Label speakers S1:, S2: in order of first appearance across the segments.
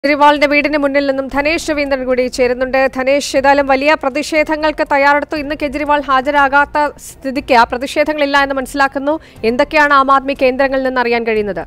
S1: കെജ്രിവാളിന്റെ വീടിന് മുന്നിൽ നിന്നും ധനേഷ് രവീന്ദ്രൻ കൂടി ചേരുന്നുണ്ട് ധനേഷ് ഏതായാലും വലിയ പ്രതിഷേധങ്ങൾക്ക് തയ്യാറെടുത്തു ഇന്ന് കെജ്രിവാൾ ഹാജരാകാത്ത സ്ഥിതിക്ക് ആ പ്രതിഷേധങ്ങളില്ല എന്ന് മനസ്സിലാക്കുന്നു എന്തൊക്കെയാണ് ആം ആദ്മി കേന്ദ്രങ്ങളിൽ നിന്ന് അറിയാൻ കഴിയുന്നത്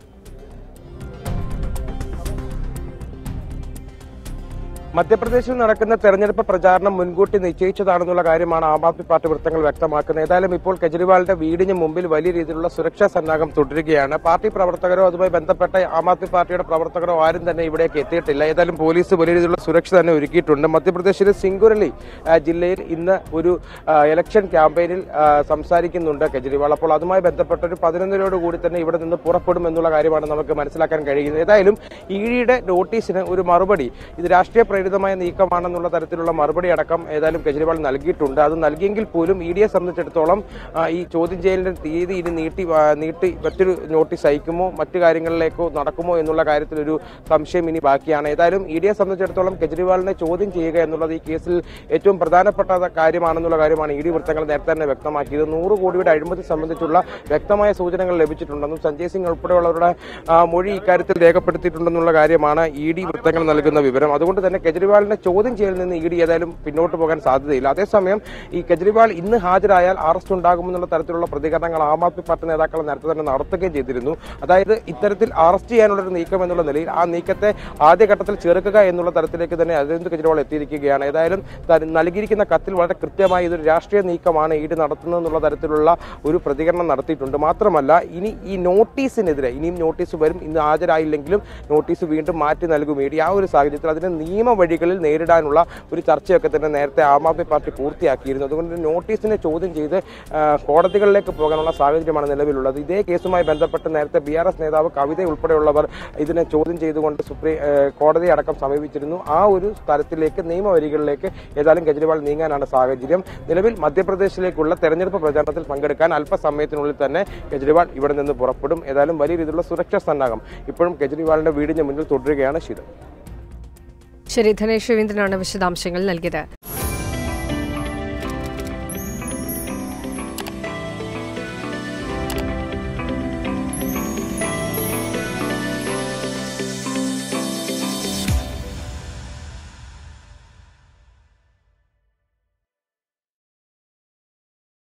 S2: മധ്യപ്രദേശിൽ നടക്കുന്ന തെരഞ്ഞെടുപ്പ് പ്രചാരണം മുൻകൂട്ടി നിശ്ചയിച്ചതാണെന്നുള്ള കാര്യമാണ് ആം ആദ്മി പാർട്ടി വൃത്തങ്ങൾ വ്യക്തമാക്കുന്നത് ഏതായാലും ഇപ്പോൾ കെജ്രിവാളിന്റെ വീടിന് മുമ്പിൽ വലിയ രീതിയിലുള്ള സുരക്ഷാ സന്നാഹം തുടരുകയാണ് പാർട്ടി പ്രവർത്തകരോ അതുമായി ബന്ധപ്പെട്ട ആം ആദ്മി പാർട്ടിയുടെ പ്രവർത്തകരോ ആരും തന്നെ ഇവിടേക്ക് എത്തിയിട്ടില്ല ഏതായാലും പോലീസ് വലിയ രീതിയിലുള്ള സുരക്ഷ തന്നെ ഒരുക്കിയിട്ടുണ്ട് മധ്യപ്രദേശിലെ സിംഗുരലി ആ, ജില്ലയിൽ ഇന്ന് ഒരു ആ, ഇലക്ഷൻ ക്യാമ്പയിനിൽ ആ, സംസാരിക്കുന്നുണ്ട് കെജ്രിവാൾ അപ്പോൾ അതുമായി ബന്ധപ്പെട്ട ഒരു പതിനൊന്നിനോട് കൂടി തന്നെ ഇവിടെ നിന്ന് പുറപ്പെടും എന്നുള്ള കാര്യമാണ് നമുക്ക് മനസ്സിലാക്കാൻ കഴിയുന്നത് ഏതായാലും ഇഡിയുടെ നോട്ടീസിന് ഒരു മറുപടി ഇത് രാഷ്ട്രീയ പ്രേരിതമായ നീക്കമാണെന്നുള്ള തരത്തിലുള്ള മറുപടി അടക്കം ഏതായാലും കെജ്രിവാൾ നൽകിയിട്ടുണ്ട് അത് നൽകിയെങ്കിൽ പോലും ഇ ഡിയെ സംബന്ധിച്ചിടത്തോളം ആ, ഈ ചോദ്യം ചെയ്യലിന്റെ തീയതി ഇനി നീട്ടി ആ, നീട്ടി മറ്റൊരു നോട്ടീസ് അയക്കുമോ മറ്റു കാര്യങ്ങളിലേക്കോ നടക്കുമോ എന്നുള്ള കാര്യത്തിലൊരു സംശയം ഇനി ബാക്കിയാണ് ഏതായാലും ഇ ഡിയെ സംബന്ധിച്ചിടത്തോളം കെജ്രിവാളിനെ ചോദ്യം ചെയ്യുക എന്നുള്ളത് ഈ കേസിൽ ഏറ്റവും പ്രധാനപ്പെട്ട കാര്യമാണെന്നുള്ള കാര്യമാണ് ഇ ഡി വൃത്തങ്ങൾ നേരത്തെ തന്നെ വ്യക്തമാക്കിയത് നൂറ് കോടിയുടെ അഴിമതി സംബന്ധിച്ചുള്ള വ്യക്തമായ സൂചനകൾ ലഭിച്ചിട്ടുണ്ടെന്നും സഞ്ജയ് സിംഗ് ഉൾപ്പെടെയുള്ളവരുടെ ആ, മൊഴി ഇക്കാര്യത്തിൽ രേഖപ്പെടുത്തിയിട്ടുണ്ടെന്നുള്ള കാര്യമാണ് ഇ ഡി വൃത്തങ്ങൾ നൽകുന്ന വിവരം അതുകൊണ്ട് തന്നെ കെജ്രിവാളിനെ ചോദ്യം ചെയ്യലിൽ നിന്ന് ഇ ഡി ഏതായാലും പിന്നോട്ട് പോകാൻ സാധ്യതയില്ല അതേസമയം ഈ കെജ്രിവാൾ ഇന്ന് ഹാജരായാൽ അറസ്റ്റ് ഉണ്ടാകുമെന്നുള്ള തരത്തിലുള്ള പ്രതികരണങ്ങൾ ആം ആദ്മി പാർട്ടി നേതാക്കൾ നേരത്തെ തന്നെ നടത്തുകയും ചെയ്തിരുന്നു അതായത് ഇത്തരത്തിൽ അറസ്റ്റ് ചെയ്യാനുള്ള ഒരു നീക്കം എന്നുള്ള നിലയിൽ ആ നീക്കത്തെ ആദ്യഘട്ടത്തിൽ ചെറുക്കുക എന്നുള്ള തരത്തിലേക്ക് തന്നെ അരവിന്ദ് കെജ്രിവാൾ എത്തിയിരിക്കുകയാണ് ഏതായാലും താൻ നൽകിയിരിക്കുന്ന കത്തിൽ വളരെ കൃത്യമായി ഇതൊരു രാഷ്ട്രീയ നീക്കമാണ് ഇ ഡി നടത്തുന്നത് എന്നുള്ള തരത്തിലുള്ള ഒരു പ്രതികരണം നടത്തിയിട്ടുണ്ട് മാത്രമല്ല ഇനി ഈ നോട്ടീസിനെതിരെ ഇനിയും നോട്ടീസ് വരും ഇന്ന് ഹാജരായില്ലെങ്കിലും നോട്ടീസ് വീണ്ടും മാറ്റി നൽകും ഇ ഡി ആ ഒരു സാഹചര്യത്തിൽ അതിനെ നിയമവഴികളിൽ നേരിടാനുള്ള ഒരു ചർച്ചയൊക്കെ തന്നെ നേരത്തെ ആം ആദ്മി പാർട്ടി പൂർത്തിയാക്കിയിരുന്നു അതുകൊണ്ട് നോട്ടീസിനെ ചോദ്യം ചെയ്ത് ആ, കോടതികളിലേക്ക് പോകാനുള്ള സാഹചര്യമാണ് നിലവിലുള്ളത് ഇതേ കേസുമായി ബന്ധപ്പെട്ട് നേരത്തെ ബി ആർ എസ് നേതാവ് കവിത ഉൾപ്പെടെയുള്ളവർ ഇതിനെ ചോദ്യം ചെയ്തുകൊണ്ട് സുപ്രീം ഏ, കോടതിയെ അടക്കം സമീപിച്ചിരുന്നു ആ ഒരു സ്ഥലത്തിലേക്ക് നിയമവരികളിലേക്ക് ഏതായാലും കെജ്രിവാൾ നീങ്ങാനാണ് സാഹചര്യം നിലവിൽ മധ്യപ്രദേശിലേക്കുള്ള തെരഞ്ഞെടുപ്പ് പ്രചാരണത്തിൽ പങ്കെടുക്കാൻ അല്പസമയത്തിനുള്ളിൽ തന്നെ കെജ്രിവാൾ ഇവിടെ നിന്ന് പുറപ്പെടും ഏതായാലും വലിയ രീതിയിലുള്ള സുരക്ഷാ സന്നാഹം ഇപ്പോഴും കെജ്രിവാളിന്റെ വീടിന് മുന്നിൽ തുടരുകയാണ് ശീതം
S1: ശരി ധനേഷ് രവീന്ദ്രനാണ് വിശദാംശങ്ങൾ നൽകിയത്